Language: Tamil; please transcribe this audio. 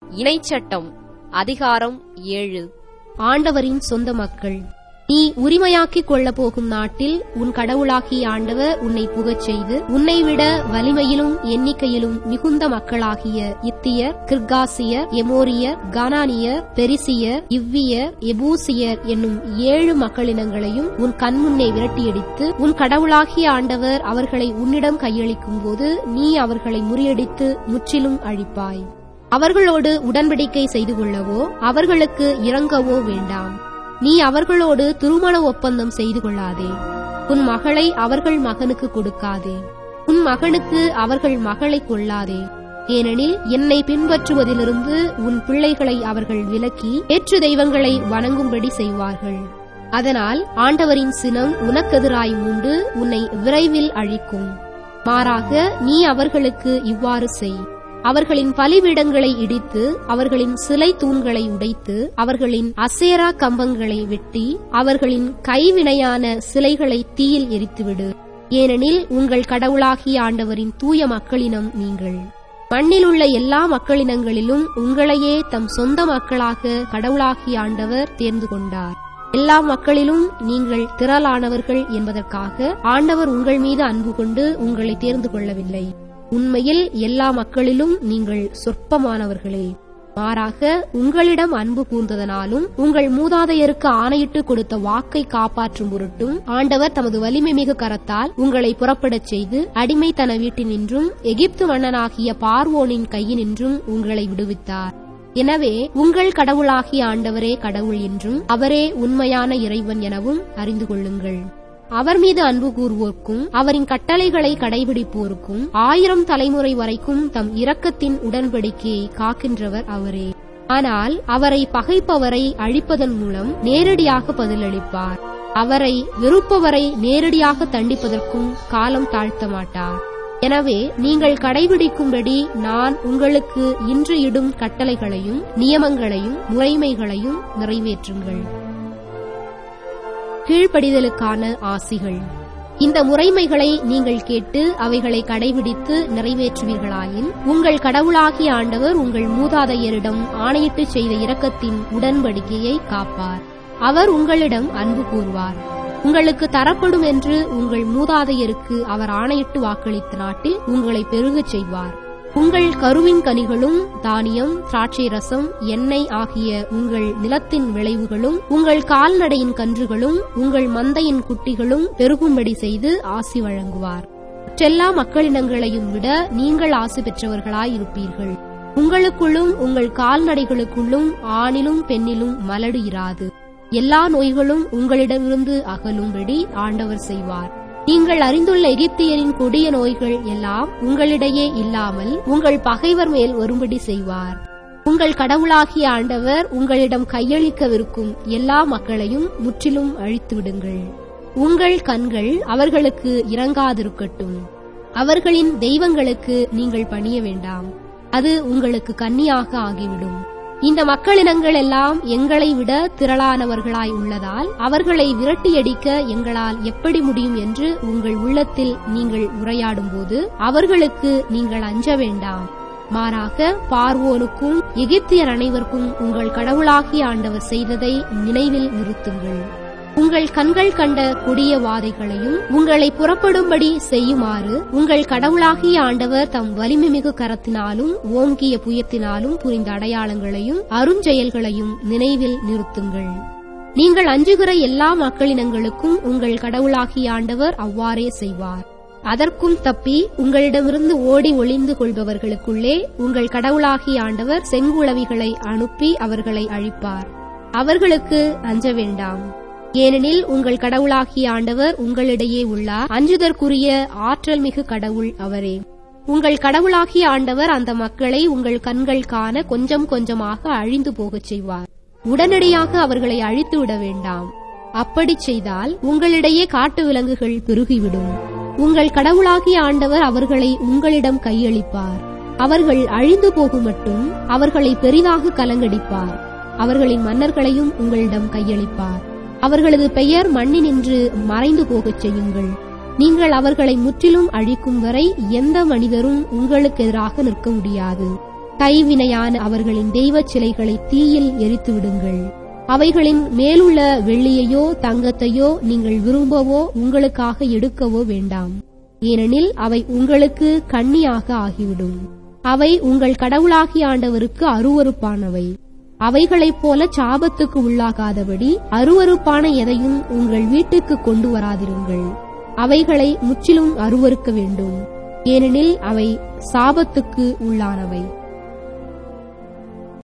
இணைச்சட்டம் அதிகாரம் ஏழு ஆண்டவரின் சொந்த மக்கள் நீ உரிமையாக்கிக் கொள்ளப் போகும் நாட்டில் உன் கடவுளாகிய ஆண்டவர் உன்னை புகச் செய்து உன்னை விட வலிமையிலும் எண்ணிக்கையிலும் மிகுந்த மக்களாகிய இத்தியர் கிர்காசியர் எமோரியர் கானானியர் பெரிசியர் இவ்வியர் எபூசியர் என்னும் ஏழு மக்களினங்களையும் உன் கண்முன்னே விரட்டியடித்து உன் கடவுளாகிய ஆண்டவர் அவர்களை உன்னிடம் கையளிக்கும் போது நீ அவர்களை முறியடித்து முற்றிலும் அழிப்பாய் அவர்களோடு உடன்படிக்கை செய்து கொள்ளவோ அவர்களுக்கு இறங்கவோ வேண்டாம் நீ அவர்களோடு திருமண ஒப்பந்தம் செய்து கொள்ளாதே உன் மகளை அவர்கள் மகனுக்கு கொடுக்காதே உன் மகனுக்கு அவர்கள் மகளை கொள்ளாதே ஏனெனில் என்னை பின்பற்றுவதிலிருந்து உன் பிள்ளைகளை அவர்கள் விலக்கி ஏற்று தெய்வங்களை வணங்கும்படி செய்வார்கள் அதனால் ஆண்டவரின் சினம் உனக்கெதிராய் மூண்டு உன்னை விரைவில் அழிக்கும் மாறாக நீ அவர்களுக்கு இவ்வாறு செய் அவர்களின் பலிபீடங்களை இடித்து அவர்களின் சிலை தூண்களை உடைத்து அவர்களின் அசேரா கம்பங்களை வெட்டி அவர்களின் கைவினையான சிலைகளை தீயில் எரித்துவிடு ஏனெனில் உங்கள் கடவுளாகிய ஆண்டவரின் தூய மக்களினம் நீங்கள் மண்ணிலுள்ள எல்லா மக்களினங்களிலும் உங்களையே தம் சொந்த மக்களாக கடவுளாகிய ஆண்டவர் தேர்ந்து கொண்டார் எல்லா மக்களிலும் நீங்கள் திரளானவர்கள் என்பதற்காக ஆண்டவர் உங்கள் மீது அன்பு கொண்டு உங்களை தேர்ந்து கொள்ளவில்லை உண்மையில் எல்லா மக்களிலும் நீங்கள் சொற்பமானவர்களே மாறாக உங்களிடம் அன்பு கூர்ந்ததனாலும் உங்கள் மூதாதையருக்கு ஆணையிட்டு கொடுத்த வாக்கை காப்பாற்றும் பொருட்டும் ஆண்டவர் தமது வலிமை மிகு கரத்தால் உங்களை புறப்படச் செய்து அடிமைத்தன வீட்டினின்றும் எகிப்து மன்னனாகிய பார்வோனின் கையினின்றும் உங்களை விடுவித்தார் எனவே உங்கள் கடவுளாகிய ஆண்டவரே கடவுள் என்றும் அவரே உண்மையான இறைவன் எனவும் அறிந்து கொள்ளுங்கள் அவர் மீது அன்பு கூறுவோர்க்கும் அவரின் கட்டளைகளை கடைபிடிப்போருக்கும் ஆயிரம் தலைமுறை வரைக்கும் தம் இரக்கத்தின் உடன்படிக்கையை காக்கின்றவர் அவரே ஆனால் அவரை பகைப்பவரை அழிப்பதன் மூலம் நேரடியாக பதிலளிப்பார் அவரை வெறுப்பவரை நேரடியாக தண்டிப்பதற்கும் காலம் தாழ்த்த மாட்டார் எனவே நீங்கள் கடைபிடிக்கும்படி நான் உங்களுக்கு இன்று இடும் கட்டளைகளையும் நியமங்களையும் முறைமைகளையும் நிறைவேற்றுங்கள் கீழ்ப்படிதலுக்கான ஆசிகள் இந்த முறைமைகளை நீங்கள் கேட்டு அவைகளை கடைபிடித்து நிறைவேற்றுவீர்களாயின் உங்கள் கடவுளாகிய ஆண்டவர் உங்கள் மூதாதையரிடம் ஆணையிட்டு செய்த இரக்கத்தின் உடன்படிக்கையை காப்பார் அவர் உங்களிடம் அன்பு கூறுவார் உங்களுக்கு தரப்படும் என்று உங்கள் மூதாதையருக்கு அவர் ஆணையிட்டு வாக்களித்த நாட்டில் உங்களை பெருகச் செய்வார் உங்கள் கருவின் கனிகளும் தானியம் திராட்சை ரசம் எண்ணெய் ஆகிய உங்கள் நிலத்தின் விளைவுகளும் உங்கள் கால்நடையின் கன்றுகளும் உங்கள் மந்தையின் குட்டிகளும் பெருகும்படி செய்து ஆசி வழங்குவார் மற்றெல்லா மக்களினங்களையும் விட நீங்கள் ஆசி பெற்றவர்களாய் இருப்பீர்கள் உங்களுக்குள்ளும் உங்கள் கால்நடைகளுக்குள்ளும் ஆணிலும் பெண்ணிலும் மலடு இராது எல்லா நோய்களும் உங்களிடமிருந்து அகலும்படி ஆண்டவர் செய்வார் நீங்கள் அறிந்துள்ள எகிப்தியரின் கொடிய நோய்கள் எல்லாம் உங்களிடையே இல்லாமல் உங்கள் பகைவர் மேல் வரும்படி செய்வார் உங்கள் கடவுளாகிய ஆண்டவர் உங்களிடம் கையளிக்கவிருக்கும் எல்லா மக்களையும் முற்றிலும் அழித்து விடுங்கள் உங்கள் கண்கள் அவர்களுக்கு இறங்காதிருக்கட்டும் அவர்களின் தெய்வங்களுக்கு நீங்கள் பணிய வேண்டாம் அது உங்களுக்கு கன்னியாக ஆகிவிடும் இந்த மக்களினங்கள் எல்லாம் எங்களை விட திரளானவர்களாய் உள்ளதால் அவர்களை விரட்டியடிக்க எங்களால் எப்படி முடியும் என்று உங்கள் உள்ளத்தில் நீங்கள் உரையாடும்போது அவர்களுக்கு நீங்கள் அஞ்ச வேண்டாம் மாறாக பார்வோனுக்கும் எகிப்தியர் அனைவருக்கும் உங்கள் கடவுளாகிய ஆண்டவர் செய்ததை நினைவில் நிறுத்துங்கள் உங்கள் கண்கள் கண்ட கொடிய வாதைகளையும் உங்களை புறப்படும்படி செய்யுமாறு உங்கள் கடவுளாகிய ஆண்டவர் தம் வலிமைமிகு கரத்தினாலும் ஓங்கிய புயத்தினாலும் புரிந்த அடையாளங்களையும் அருஞ்செயல்களையும் நினைவில் நிறுத்துங்கள் நீங்கள் அஞ்சுகிற எல்லா மக்களினங்களுக்கும் உங்கள் கடவுளாகிய ஆண்டவர் அவ்வாறே செய்வார் அதற்கும் தப்பி உங்களிடமிருந்து ஓடி ஒளிந்து கொள்பவர்களுக்குள்ளே உங்கள் கடவுளாகிய ஆண்டவர் செங்குளவிகளை அனுப்பி அவர்களை அழிப்பார் அவர்களுக்கு அஞ்ச வேண்டாம் ஏனெனில் உங்கள் கடவுளாகிய ஆண்டவர் உங்களிடையே உள்ளார் அஞ்சுதற்குரிய ஆற்றல் மிகு கடவுள் அவரே உங்கள் கடவுளாகிய ஆண்டவர் அந்த மக்களை உங்கள் கண்கள் காண கொஞ்சம் கொஞ்சமாக அழிந்து போகச் செய்வார் உடனடியாக அவர்களை அழித்து விட வேண்டாம் அப்படி செய்தால் உங்களிடையே காட்டு விலங்குகள் பெருகிவிடும் உங்கள் கடவுளாகிய ஆண்டவர் அவர்களை உங்களிடம் கையளிப்பார் அவர்கள் அழிந்து போகும் மட்டும் அவர்களை பெரிதாக கலங்கடிப்பார் அவர்களின் மன்னர்களையும் உங்களிடம் கையளிப்பார் அவர்களது பெயர் மண்ணினின்று மறைந்து போகச் செய்யுங்கள் நீங்கள் அவர்களை முற்றிலும் அழிக்கும் வரை எந்த மனிதரும் உங்களுக்கு எதிராக நிற்க முடியாது கைவினையான அவர்களின் தெய்வச் சிலைகளை தீயில் எரித்து விடுங்கள் அவைகளின் மேலுள்ள வெள்ளியையோ தங்கத்தையோ நீங்கள் விரும்பவோ உங்களுக்காக எடுக்கவோ வேண்டாம் ஏனெனில் அவை உங்களுக்கு கண்ணியாக ஆகிவிடும் அவை உங்கள் கடவுளாகிய ஆண்டவருக்கு அருவருப்பானவை அவைகளைப் போல சாபத்துக்கு உள்ளாகாதபடி அருவருப்பான எதையும் உங்கள் வீட்டுக்கு கொண்டு வராதிருங்கள் அவைகளை முற்றிலும் அருவருக்க வேண்டும் ஏனெனில் அவை சாபத்துக்கு உள்ளானவை